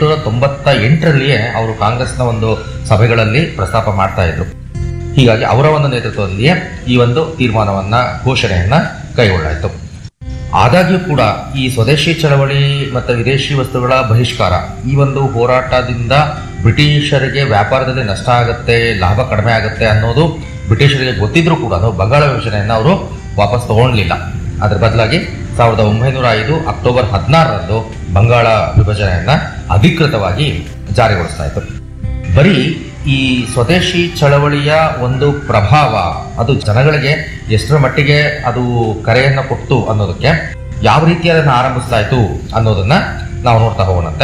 ಎಂಟುನೂರ ತೊಂಬತ್ತ ಎಂಟರಲ್ಲಿಯೇ ಅವರು ಕಾಂಗ್ರೆಸ್ನ ಒಂದು ಸಭೆಗಳಲ್ಲಿ ಪ್ರಸ್ತಾಪ ಮಾಡ್ತಾ ಇದ್ರು ಹೀಗಾಗಿ ಅವರ ಒಂದು ನೇತೃತ್ವದಲ್ಲಿಯೇ ಈ ಒಂದು ತೀರ್ಮಾನವನ್ನ ಘೋಷಣೆಯನ್ನ ಕೈಗೊಳ್ಳಾಯಿತು ಆದಾಗ್ಯೂ ಕೂಡ ಈ ಸ್ವದೇಶಿ ಚಳವಳಿ ಮತ್ತು ವಿದೇಶಿ ವಸ್ತುಗಳ ಬಹಿಷ್ಕಾರ ಈ ಒಂದು ಹೋರಾಟದಿಂದ ಬ್ರಿಟಿಷರಿಗೆ ವ್ಯಾಪಾರದಲ್ಲಿ ನಷ್ಟ ಆಗುತ್ತೆ ಲಾಭ ಕಡಿಮೆ ಆಗುತ್ತೆ ಅನ್ನೋದು ಬ್ರಿಟಿಷರಿಗೆ ಗೊತ್ತಿದ್ರೂ ಕೂಡ ಬಂಗಾಳ ವಿಭಜನೆಯನ್ನು ಅವರು ವಾಪಸ್ ತಗೊಳ್ಲಿಲ್ಲ ಅದರ ಬದಲಾಗಿ ಸಾವಿರದ ಒಂಬೈನೂರ ಐದು ಅಕ್ಟೋಬರ್ ಹದಿನಾರರಂದು ಬಂಗಾಳ ವಿಭಜನೆಯನ್ನ ಅಧಿಕೃತವಾಗಿ ಜಾರಿಗೊಳಿಸ್ತಾ ಇತ್ತು ಬರೀ ಈ ಸ್ವದೇಶಿ ಚಳವಳಿಯ ಒಂದು ಪ್ರಭಾವ ಅದು ಜನಗಳಿಗೆ ಎಷ್ಟರ ಮಟ್ಟಿಗೆ ಅದು ಕರೆಯನ್ನ ಕೊಟ್ಟು ಅನ್ನೋದಕ್ಕೆ ಯಾವ ರೀತಿ ಅದನ್ನು ಆರಂಭಿಸಲಾಯಿತು ಅನ್ನೋದನ್ನ ನಾವು ನೋಡ್ತಾ ಹೋಗೋಣಂತೆ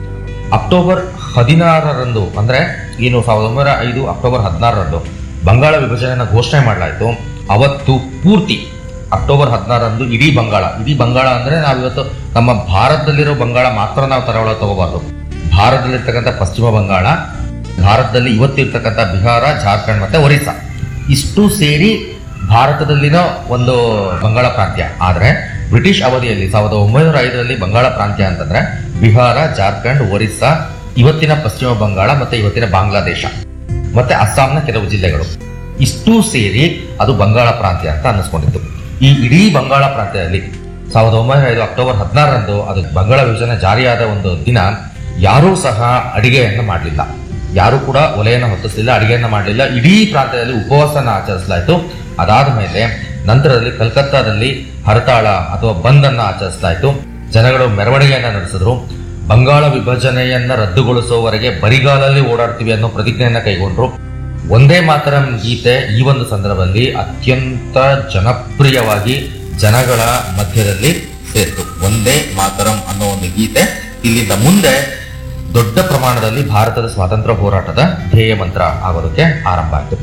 ಅಕ್ಟೋಬರ್ ಹದಿನಾರರಂದು ಅಂದ್ರೆ ಏನು ಸಾವಿರದ ಒಂಬೈನೂರ ಐದು ಅಕ್ಟೋಬರ್ ಹದಿನಾರರಂದು ಬಂಗಾಳ ವಿಭಜನೆಯನ್ನು ಘೋಷಣೆ ಮಾಡಲಾಯಿತು ಅವತ್ತು ಪೂರ್ತಿ ಅಕ್ಟೋಬರ್ ಹದಿನಾರರಂದು ಇಡೀ ಬಂಗಾಳ ಇಡೀ ಬಂಗಾಳ ಅಂದ್ರೆ ನಾವಿವತ್ತು ನಮ್ಮ ಭಾರತದಲ್ಲಿರೋ ಬಂಗಾಳ ಮಾತ್ರ ನಾವು ತರವಳ ತಗೋಬಾರ್ದು ಭಾರತದಲ್ಲಿರ್ತಕ್ಕಂಥ ಪಶ್ಚಿಮ ಬಂಗಾಳ ಭಾರತದಲ್ಲಿ ಇವತ್ತಿರ್ತಕ್ಕಂಥ ಬಿಹಾರ ಜಾರ್ಖಂಡ್ ಮತ್ತೆ ಒರಿಸ್ಸಾ ಇಷ್ಟು ಸೇರಿ ಭಾರತದಲ್ಲಿನ ಒಂದು ಬಂಗಾಳ ಪ್ರಾಂತ್ಯ ಆದ್ರೆ ಬ್ರಿಟಿಷ್ ಅವಧಿಯಲ್ಲಿ ಸಾವಿರದ ಒಂಬೈನೂರ ಐದರಲ್ಲಿ ಬಂಗಾಳ ಪ್ರಾಂತ್ಯ ಅಂತಂದ್ರೆ ಬಿಹಾರ ಜಾರ್ಖಂಡ್ ಒರಿಸ್ಸಾ ಇವತ್ತಿನ ಪಶ್ಚಿಮ ಬಂಗಾಳ ಮತ್ತೆ ಇವತ್ತಿನ ಬಾಂಗ್ಲಾದೇಶ ಮತ್ತೆ ಅಸ್ಸಾಂನ ಕೆಲವು ಜಿಲ್ಲೆಗಳು ಇಷ್ಟು ಸೇರಿ ಅದು ಬಂಗಾಳ ಪ್ರಾಂತ್ಯ ಅಂತ ಅನ್ನಿಸ್ಕೊಂಡಿತ್ತು ಈ ಇಡೀ ಬಂಗಾಳ ಪ್ರಾಂತ್ಯದಲ್ಲಿ ಸಾವಿರದ ಒಂಬೈನೂರ ಐದು ಅಕ್ಟೋಬರ್ ಹದಿನಾರರಂದು ಅದು ಬಂಗಾಳ ವಿಭಜನೆ ಜಾರಿಯಾದ ಒಂದು ದಿನ ಯಾರೂ ಸಹ ಅಡಿಗೆಯನ್ನು ಮಾಡಲಿಲ್ಲ ಯಾರು ಕೂಡ ಒಲೆಯನ್ನು ಹೊತ್ತಿಸಲಿಲ್ಲ ಅಡಿಗೆಯನ್ನ ಮಾಡಲಿಲ್ಲ ಇಡೀ ಪ್ರಾಂತ್ಯದಲ್ಲಿ ಉಪವಾಸನ ಆಚರಿಸಲಾಯಿತು ಅದಾದ ಮೇಲೆ ನಂತರದಲ್ಲಿ ಕಲ್ಕತ್ತಾದಲ್ಲಿ ಹರತಾಳ ಅಥವಾ ಬಂದ್ ಅನ್ನ ಆಚರಿಸಲಾಯಿತು ಜನಗಳು ಮೆರವಣಿಗೆಯನ್ನ ನಡೆಸಿದ್ರು ಬಂಗಾಳ ವಿಭಜನೆಯನ್ನ ರದ್ದುಗೊಳಿಸುವವರೆಗೆ ಬರಿಗಾಲಲ್ಲಿ ಓಡಾಡ್ತೀವಿ ಅನ್ನೋ ಪ್ರತಿಜ್ಞೆಯನ್ನ ಕೈಗೊಂಡ್ರು ಒಂದೇ ಮಾತರಂ ಗೀತೆ ಈ ಒಂದು ಸಂದರ್ಭದಲ್ಲಿ ಅತ್ಯಂತ ಜನಪ್ರಿಯವಾಗಿ ಜನಗಳ ಮಧ್ಯದಲ್ಲಿ ಸೇರಿತು ಒಂದೇ ಮಾತರಂ ಅನ್ನೋ ಒಂದು ಗೀತೆ ಇಲ್ಲಿಂದ ಮುಂದೆ ದೊಡ್ಡ ಪ್ರಮಾಣದಲ್ಲಿ ಭಾರತದ ಸ್ವಾತಂತ್ರ್ಯ ಹೋರಾಟದ ಧ್ಯೇಯ ಮಂತ್ರ ಆಗೋದಕ್ಕೆ ಆರಂಭ ಆಯಿತು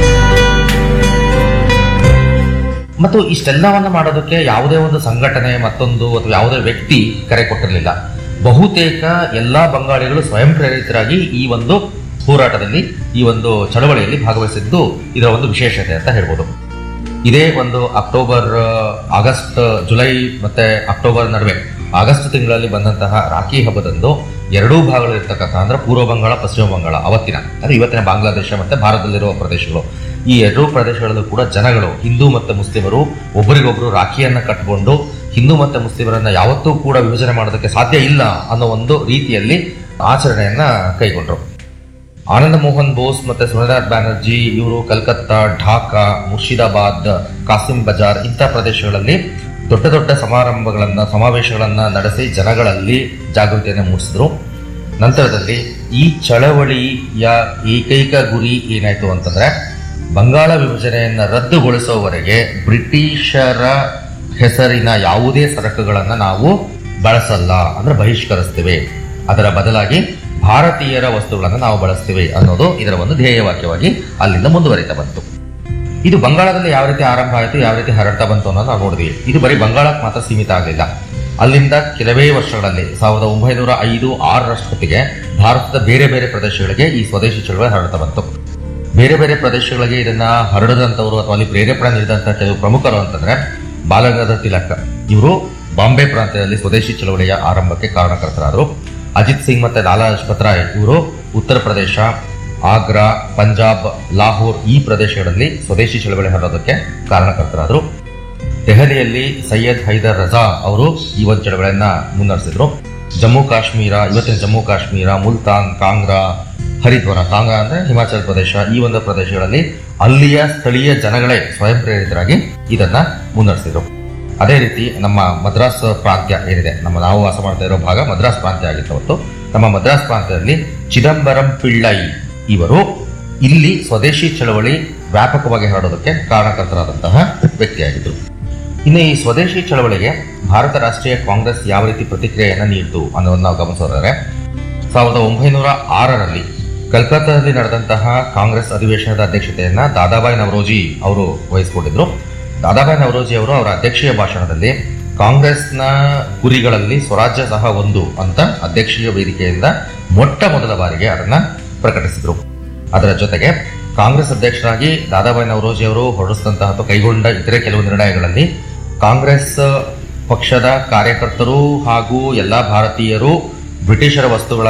ಮತ್ತು ಇಷ್ಟೆಲ್ಲವನ್ನ ಮಾಡೋದಕ್ಕೆ ಯಾವುದೇ ಒಂದು ಸಂಘಟನೆ ಮತ್ತೊಂದು ಅಥವಾ ಯಾವುದೇ ವ್ಯಕ್ತಿ ಕರೆ ಕೊಟ್ಟಿರಲಿಲ್ಲ ಬಹುತೇಕ ಎಲ್ಲಾ ಬಂಗಾಳಿಗಳು ಸ್ವಯಂ ಪ್ರೇರಿತರಾಗಿ ಈ ಒಂದು ಹೋರಾಟದಲ್ಲಿ ಈ ಒಂದು ಚಳವಳಿಯಲ್ಲಿ ಭಾಗವಹಿಸಿದ್ದು ಇದರ ಒಂದು ವಿಶೇಷತೆ ಅಂತ ಹೇಳ್ಬೋದು ಇದೇ ಒಂದು ಅಕ್ಟೋಬರ್ ಆಗಸ್ಟ್ ಜುಲೈ ಮತ್ತೆ ಅಕ್ಟೋಬರ್ ನಡುವೆ ಆಗಸ್ಟ್ ತಿಂಗಳಲ್ಲಿ ಬಂದಂತಹ ರಾಖಿ ಹಬ್ಬದಂದು ಎರಡೂ ಭಾಗಗಳು ಇರ್ತಕ್ಕಂಥ ಅಂದ್ರೆ ಪೂರ್ವ ಬಂಗಾಳ ಪಶ್ಚಿಮ ಬಂಗಾಳ ಅವತ್ತಿನ ಅಂದ್ರೆ ಇವತ್ತಿನ ಬಾಂಗ್ಲಾದೇಶ ಮತ್ತೆ ಭಾರತದಲ್ಲಿರುವ ಪ್ರದೇಶಗಳು ಈ ಎರಡೂ ಪ್ರದೇಶಗಳಲ್ಲೂ ಕೂಡ ಜನಗಳು ಹಿಂದೂ ಮತ್ತು ಮುಸ್ಲಿಮರು ಒಬ್ಬರಿಗೊಬ್ಬರು ರಾಖಿಯನ್ನ ಕಟ್ಟಿಕೊಂಡು ಹಿಂದೂ ಮತ್ತು ಮುಸ್ಲಿಮರನ್ನ ಯಾವತ್ತೂ ಕೂಡ ವಿಭಜನೆ ಮಾಡೋದಕ್ಕೆ ಸಾಧ್ಯ ಇಲ್ಲ ಅನ್ನೋ ಒಂದು ರೀತಿಯಲ್ಲಿ ಆಚರಣೆಯನ್ನ ಕೈಗೊಂಡ್ರು ಆನಂದ ಮೋಹನ್ ಬೋಸ್ ಮತ್ತೆ ಸುರೇಂದ್ರನಾಥ್ ಬ್ಯಾನರ್ಜಿ ಇವರು ಕಲ್ಕತ್ತಾ ಢಾಕಾ ಮುರ್ಷಿದಾಬಾದ್ ಕಾಸಿಂ ಬಜಾರ್ ಇಂಥ ಪ್ರದೇಶಗಳಲ್ಲಿ ದೊಡ್ಡ ದೊಡ್ಡ ಸಮಾರಂಭಗಳನ್ನ ಸಮಾವೇಶಗಳನ್ನ ನಡೆಸಿ ಜನಗಳಲ್ಲಿ ಜಾಗೃತಿಯನ್ನು ಮೂಡಿಸಿದ್ರು ನಂತರದಲ್ಲಿ ಈ ಚಳವಳಿಯ ಏಕೈಕ ಗುರಿ ಏನಾಯ್ತು ಅಂತಂದ್ರೆ ಬಂಗಾಳ ವಿಭಜನೆಯನ್ನ ರದ್ದುಗೊಳಿಸುವವರೆಗೆ ಬ್ರಿಟಿಷರ ಹೆಸರಿನ ಯಾವುದೇ ಸರಕುಗಳನ್ನ ನಾವು ಬಳಸಲ್ಲ ಅಂದ್ರೆ ಬಹಿಷ್ಕರಿಸ್ತೇವೆ ಅದರ ಬದಲಾಗಿ ಭಾರತೀಯರ ವಸ್ತುಗಳನ್ನು ನಾವು ಬಳಸ್ತೀವಿ ಅನ್ನೋದು ಇದರ ಒಂದು ಧ್ಯೇಯವಾಕ್ಯವಾಗಿ ಅಲ್ಲಿಂದ ಮುಂದುವರಿತಾ ಬಂತು ಇದು ಬಂಗಾಳದಲ್ಲಿ ಯಾವ ರೀತಿ ಆರಂಭ ಆಯಿತು ಯಾವ ರೀತಿ ಹರಡ್ತಾ ಬಂತು ಅನ್ನೋದು ನಾವು ನೋಡಿದ್ವಿ ಇದು ಬರೀ ಬಂಗಾಳಕ್ಕೆ ಮಾತ್ರ ಸೀಮಿತ ಆಗಲಿಲ್ಲ ಅಲ್ಲಿಂದ ಕೆಲವೇ ವರ್ಷಗಳಲ್ಲಿ ಸಾವಿರದ ಒಂಬೈನೂರ ಐದು ಆರರಷ್ಟೊತ್ತಿಗೆ ಭಾರತದ ಬೇರೆ ಬೇರೆ ಪ್ರದೇಶಗಳಿಗೆ ಈ ಸ್ವದೇಶಿ ಚಳವಳಿ ಹರಡ್ತಾ ಬಂತು ಬೇರೆ ಬೇರೆ ಪ್ರದೇಶಗಳಿಗೆ ಇದನ್ನ ಹರಡದಂತವರು ಅಥವಾ ಅಲ್ಲಿ ಪ್ರೇರೇಪಣೆ ನೀಡಿದಂತ ಕೆಲವು ಪ್ರಮುಖರು ಅಂತಂದ್ರೆ ಬಾಲಗಂಗಾಧರ ತಿಲಕ್ ಇವರು ಬಾಂಬೆ ಪ್ರಾಂತ್ಯದಲ್ಲಿ ಸ್ವದೇಶಿ ಚಳವಳಿಯ ಆರಂಭಕ್ಕೆ ಕಾರಣಕರ್ತರಾದರು ಅಜಿತ್ ಸಿಂಗ್ ಮತ್ತೆ ಲಾಲಾ ಲಜಪತ್ ರಾಯ್ ಇವರು ಉತ್ತರ ಪ್ರದೇಶ ಆಗ್ರಾ ಪಂಜಾಬ್ ಲಾಹೋರ್ ಈ ಪ್ರದೇಶಗಳಲ್ಲಿ ಸ್ವದೇಶಿ ಚಳವಳಿ ಹರಡೋದಕ್ಕೆ ಕಾರಣಕರ್ತರಾದರು ದೆಹಲಿಯಲ್ಲಿ ಸೈಯದ್ ಹೈದರ್ ರಜಾ ಅವರು ಈ ಒಂದು ಚಳವಳಿಯನ್ನ ಮುನ್ನಡೆಸಿದ್ರು ಜಮ್ಮು ಕಾಶ್ಮೀರ ಇವತ್ತಿನ ಜಮ್ಮು ಕಾಶ್ಮೀರ ಮುಲ್ತಾನ್ ಕಾಂಗ್ರಾ ಹರಿದ್ವಾರ ಕಾಂಗ್ರಾ ಅಂದ್ರೆ ಹಿಮಾಚಲ ಪ್ರದೇಶ ಈ ಒಂದು ಪ್ರದೇಶಗಳಲ್ಲಿ ಅಲ್ಲಿಯ ಸ್ಥಳೀಯ ಜನಗಳೇ ಸ್ವಯಂ ಪ್ರೇರಿತರಾಗಿ ಇದನ್ನ ಮುನ್ನಡೆಸಿದ್ರು ಅದೇ ರೀತಿ ನಮ್ಮ ಮದ್ರಾಸ್ ಪ್ರಾಂತ್ಯ ಏನಿದೆ ನಮ್ಮ ನಾವು ವಾಸ ಮಾಡ್ತಾ ಇರೋ ಭಾಗ ಮದ್ರಾಸ್ ಪ್ರಾಂತ್ಯ ಆಗಿತ್ತು ಅವತ್ತು ನಮ್ಮ ಮದ್ರಾಸ್ ಪ್ರಾಂತ್ಯದಲ್ಲಿ ಚಿದಂಬರಂ ಪಿಳ್ಳೈ ಇವರು ಇಲ್ಲಿ ಸ್ವದೇಶಿ ಚಳವಳಿ ವ್ಯಾಪಕವಾಗಿ ಹರಡೋದಕ್ಕೆ ಕಾರಣಕರ್ತರಾದಂತಹ ವ್ಯಕ್ತಿಯಾಗಿದ್ದರು ಇನ್ನು ಈ ಸ್ವದೇಶಿ ಚಳವಳಿಗೆ ಭಾರತ ರಾಷ್ಟ್ರೀಯ ಕಾಂಗ್ರೆಸ್ ಯಾವ ರೀತಿ ಪ್ರತಿಕ್ರಿಯೆಯನ್ನು ನೀಡಿತು ಅನ್ನೋದನ್ನ ನಾವು ಗಮನಿಸೋದಾದ್ರೆ ಸಾವಿರದ ಒಂಬೈನೂರ ಆರರಲ್ಲಿ ಕಲ್ಕತ್ತಾದಲ್ಲಿ ನಡೆದಂತಹ ಕಾಂಗ್ರೆಸ್ ಅಧಿವೇಶನದ ಅಧ್ಯಕ್ಷತೆಯನ್ನ ದಾದಾಬಾಯಿ ನವರೋಜಿ ಅವರು ವಹಿಸಿಕೊಂಡಿದ್ರು ದಾದಾಬಾಯಿ ನವರೋಜಿ ಅವರು ಅವರ ಅಧ್ಯಕ್ಷೀಯ ಭಾಷಣದಲ್ಲಿ ಕಾಂಗ್ರೆಸ್ನ ಗುರಿಗಳಲ್ಲಿ ಸ್ವರಾಜ್ಯ ಸಹ ಒಂದು ಅಂತ ಅಧ್ಯಕ್ಷೀಯ ವೇದಿಕೆಯಿಂದ ಮೊಟ್ಟ ಮೊದಲ ಬಾರಿಗೆ ಅದನ್ನ ಪ್ರಕಟಿಸಿದ್ರು ಅದರ ಜೊತೆಗೆ ಕಾಂಗ್ರೆಸ್ ಅಧ್ಯಕ್ಷರಾಗಿ ದಾದಾಬಾಯಿ ನವರೋಜಿ ಅವರು ಹೊರಡಿಸಿದಂತಹ ಅಥವಾ ಕೈಗೊಂಡ ಇತರೆ ಕೆಲವು ನಿರ್ಣಯಗಳಲ್ಲಿ ಕಾಂಗ್ರೆಸ್ ಪಕ್ಷದ ಕಾರ್ಯಕರ್ತರು ಹಾಗೂ ಎಲ್ಲಾ ಭಾರತೀಯರು ಬ್ರಿಟಿಷರ ವಸ್ತುಗಳ